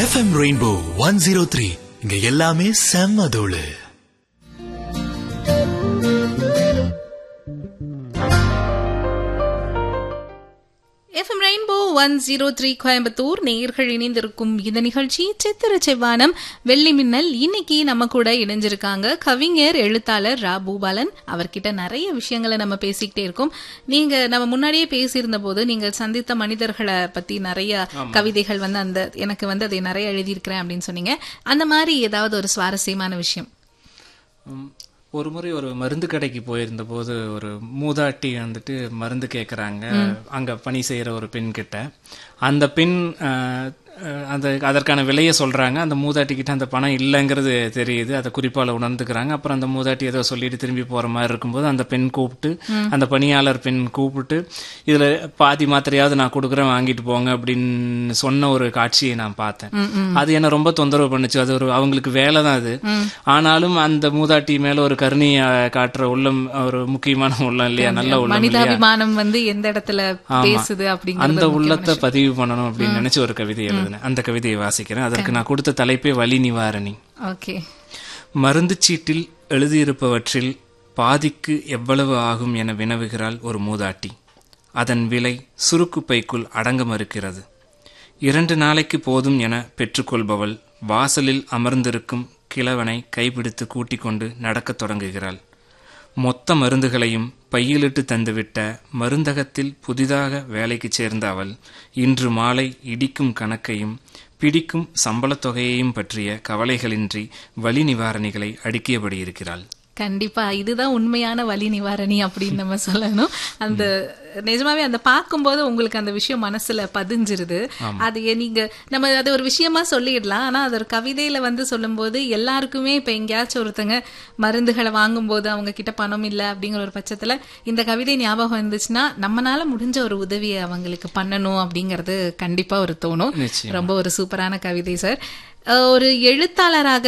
FM rainbow one zero three இங்க எல்லாமே செம்ம தோளு FM rainbow one zero three Coimbatore நேயர்கள் இணைந்திருக்கும் இந்த நிகழ்ச்சி சித்திர செவ்வானம் வெள்ளி மின்னல் இன்னைக்கு நம்ம கூட இணைஞ்சிருக்காங்க கவிஞர் எழுத்தாளர் ரா பூபாலன் அவர்கிட்ட நிறைய விஷயங்களை நம்ம பேசிக்கிட்டே இருக்கோம் நீங்க நம்ம முன்னாடியே பேசியிருந்த போது நீங்கள் சந்தித்த மனிதர்களை பத்தி நிறைய கவிதைகள் வந்து அந்த எனக்கு வந்து அதை நிறைய எழுதியிருக்கிறேன் அப்படின்னு சொன்னீங்க அந்த மாதிரி ஏதாவது ஒரு சுவாரஸ்யமான விஷயம் ம், ஒரு முறை ஒரு மருந்து கடைக்கு போயிருந்த போது ஒரு மூதாட்டி வந்துட்டு மருந்து கேட்குறாங்க அங்க பணி செய்யற ஒரு பெண் கிட்ட அந்த பெண் அஹ், அஹ், அந்த அதற்கான விலையை சொல்றாங்க அந்த மூதாட்டி கிட்ட அந்த பணம் இல்லைங்கிறது தெரியுது அதை குறிப்பால உணர்ந்துக்கிறாங்க அப்புறம் அந்த மூதாட்டி ஏதோ சொல்லிட்டு திரும்பி போற மாதிரி இருக்கும்போது அந்த பெண் கூப்பிட்டு அந்த பணியாளர் பெண் கூப்பிட்டு இதுல பாதி மாத்திரையாவது நான் கொடுக்குறேன் வாங்கிட்டு போங்க அப்படின்னு சொன்ன ஒரு காட்சியை நான் பார்த்தேன் அது என்ன ரொம்ப தொந்தரவு பண்ணுச்சு அது ஒரு அவங்களுக்கு வேலை தான் அது ஆனாலும் அந்த மூதாட்டி மேல ஒரு கருணையை காட்டுற உள்ளம் ஒரு முக்கியமான உள்ளம் இல்லையா நல்ல உள்ளம் இல்லையா மனிதாபிமானம் வந்து எந்த இடத்துல பேசுது அப்படிங்கிறது அந்த உள்ளத்தை பதிவு பண்ணணும் அப்படின்னு நினைச்சு ஒரு கவிதை எழுதினேன் அந்த கவிதையை வாசிக்கிறேன் அதற்கு நான் கொடுத்த தலைப்பே வலி நிவாரணி ஓகே மருந்து சீட்டில் எழுதியிருப்பவற்றில் பாதிக்கு எவ்வளவு ஆகும் என வினவுகிறாள் ஒரு மூதாட்டி அதன் விலை சுருக்கு பைக்குள் அடங்க மறுக்கிறது இரண்டு நாளைக்கு போதும் என பெற்றுக்கொள்பவள் வாசலில் அமர்ந்திருக்கும் கிழவனை கைப்பிடித்து கூட்டிக் கொண்டு நடக்கத் தொடங்குகிறாள் மொத்த மருந்துகளையும் பையிலிட்டு தந்துவிட்ட மருந்தகத்தில் புதிதாக வேலைக்கு சேர்ந்த அவள் இன்று மாலை இடிக்கும் கணக்கையும் பிடிக்கும் சம்பளத் தொகையையும் பற்றிய கவலைகளின்றி வலி நிவாரணிகளை அடுக்கியபடி இருக்கிறாள் கண்டிப்பா இதுதான் உண்மையான வலி நிவாரணி அப்படின்னு நம்ம சொல்லணும் அந்த நிஜமாவே அந்த பார்க்கும்போது உங்களுக்கு அந்த விஷயம் மனசுல பதிஞ்சிருது அது ஏ- நீங்க நம்ம அது ஒரு விஷயமா சொல்லிடலாம் ஆனா அது ஒரு கவிதையில வந்து சொல்லும்போது எல்லாருக்குமே இப்ப எங்கேயாச்சும் ஒருத்தங்க மருந்துகளை வாங்கும்போது அவங்க கிட்ட பணம் இல்ல அப்படிங்கிற ஒரு பட்சத்துல இந்த கவிதை ஞாபகம் இருந்துச்சுன்னா நம்மனால முடிஞ்ச ஒரு உதவியை அவங்களுக்கு பண்ணணும் அப்படிங்கிறது கண்டிப்பா ஒரு தோணும் நிச்சயம் ரொம்ப ஒரு சூப்பரான கவிதை சார் அஹ் ஒரு எழுத்தாளராக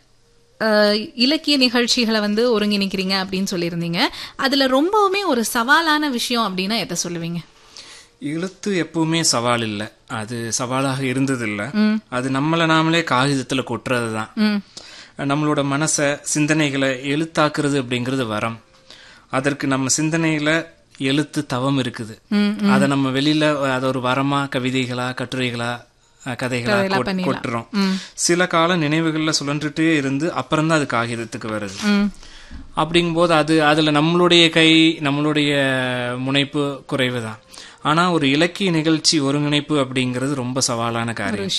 அஹ், இலக்கிய நிகழ்ச்சிகளை வந்து ஒருங்கிணைக்கிறீங்க அப்படின்னு சொல்லியிருந்தீங்க அதுல ரொம்பவுமே ஒரு சவாலான விஷயம் அப்படின்னா எதை சொல்லுவீங்க எழுத்து எப்பவுமே சவால் இல்லை அது சவாலாக இருந்ததில்ல அது நம்மளை நாமளே காகிதத்துல கொட்டுறது தான் ம் நம்மளோட மனசை சிந்தனைகளை எழுத்தாக்குறது அப்படிங்கிறது வரம் அதற்கு நம்ம சிந்தனையில எழுத்து தவம் இருக்குது அதை நம்ம வெளியில அதை ஒரு வரமா கவிதைகளா கட்டுரைகளா அஹ், கதைகளா கொட்- கொட்டுறோம் சில கால நினைவுகள்ல சுழன்றுட்டே இருந்து அப்புறம் தான் அது காகிதத்துக்கு வருது ம் அப்படிங்கும்போது அது அதுல நம்மளுடைய கை நம்மளுடைய முனைப்பு குறைவு தான் ஆனா ஒரு இலக்கிய நிகழ்ச்சி ஒருங்கிணைப்பு அப்படிங்கிறது ரொம்ப சவாலான காரியம்